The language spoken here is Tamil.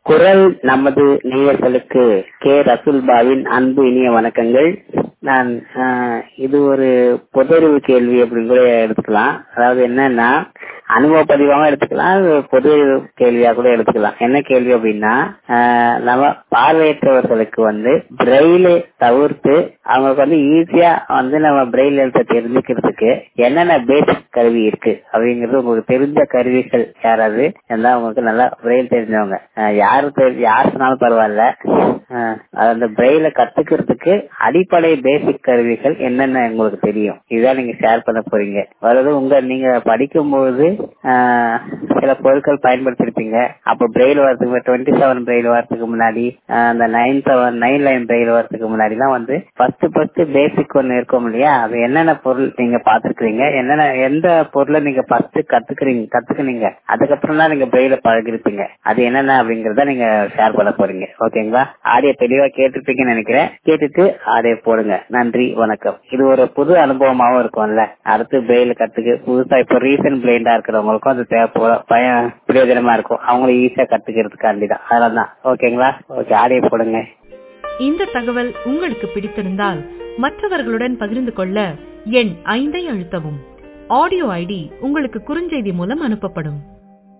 குரல் நமது நேயர்களுக்கு கே ரசூல்பாவின் அன்பு இனிய வணக்கங்கள் நான் ஆஹ், இது ஒரு பொதறிவு கேள்வி அப்படின்னு கூட எடுத்துக்கலாம் அதாவது என்னன்னா அனுபவ பதிவாகவும் எடுத்துக்கலாம் அது பொது கேள்வியா கூட எடுத்துக்கலாம் என்ன கேள்வி அப்படின்னா ஆஹ், நம்ம பார்வையற்றவர்களுக்கு வந்து பிரெயிலை தவிர்த்து அவங்களுக்கு வந்து ஈஸியா வந்து நம்ம பிரெயில் எழுத்த தெரிஞ்சுக்கிறதுக்கு என்னென்ன பேசிக் கருவி இருக்கு அப்படிங்கிறது உங்களுக்கு தெரிஞ்ச கருவிகள் யாராவது இருந்தா உங்களுக்கு நல்லா பிரெயில் தெரிஞ்சவங்க ஆஹ், யாரு தெரி- யார் சொன்னாலும் பரவாயில்ல ஆஹ், அந்த பிரெயில கத்துக்கிறதுக்கு அடிப்படை பேசிக் கருவிகள் என்னென்ன உங்களுக்கு தெரியும் இதுதான் நீங்க ஷேர் பண்ண போறீங்க அதாவது உங்க நீங்க படிக்கும்போது ஆஹ், சில பொருட்கள் பயன்படுத்திருப்பீங்க அப்ப பிரெயில் வரதுக்கு டுவெண்ட்டி செவன் பிரெயில் வரதுக்கு முன்னாடி ஆஹ், அந்த nine seven nine line braille வரதுக்கு முன்னாடி தான் வந்து ஃபர்ஸ்ட் ஃபர்ஸ்ட் பேசிக் ஒன்னு இருக்கும் இல்லையா அது என்னென்ன பொருள் நீங்க பாத்துருக்கீங்க என்னென்ன எந்த பொருளை நீங்க ஃபர்ஸ்ட் கத்துக்கிறீங்க கத்துக்குனீங்க அதுக்கப்புறம் தான் நீங்க பிரெயில பழகிருப்பீங்க அது என்னென்ன அப்படிங்கறத நீங்க ஷேர் பண்ண போறீங்க ஓகேங்களா ஆடியோ தெளிவா கேட்டிருப்பீங்கன்னு நினைக்கிறேன் கேட்டுட்டு ஆடியோ போடுங்க நன்றி வணக்கம் இது ஒரு புது அனுபவமாவும் இருக்கும்ல அடுத்து பிரெயில் கத்துக்கு புதுசா இப்ப ரீசன்ட் பிளைண்டா இருக்கிறவங்களுக்கும் அது தேவை பயம் பிரயோஜனமா இருக்கும் அவங்களும் ஈஸியா கத்துக்கிறதுக்காண்டி தான் அதனாலதான் ஓகேங்களா ஓகே ஆடியோ போடுங்க இந்த தகவல் உங்களுக்கு பிடித்திருந்தால் மற்றவர்களுடன் பகிர்ந்து கொள்ள எண் ஐந்தை அழுத்தவும் ஆடியோ ஐடி உங்களுக்கு குறுஞ்செய்தி மூலம் அனுப்பப்படும்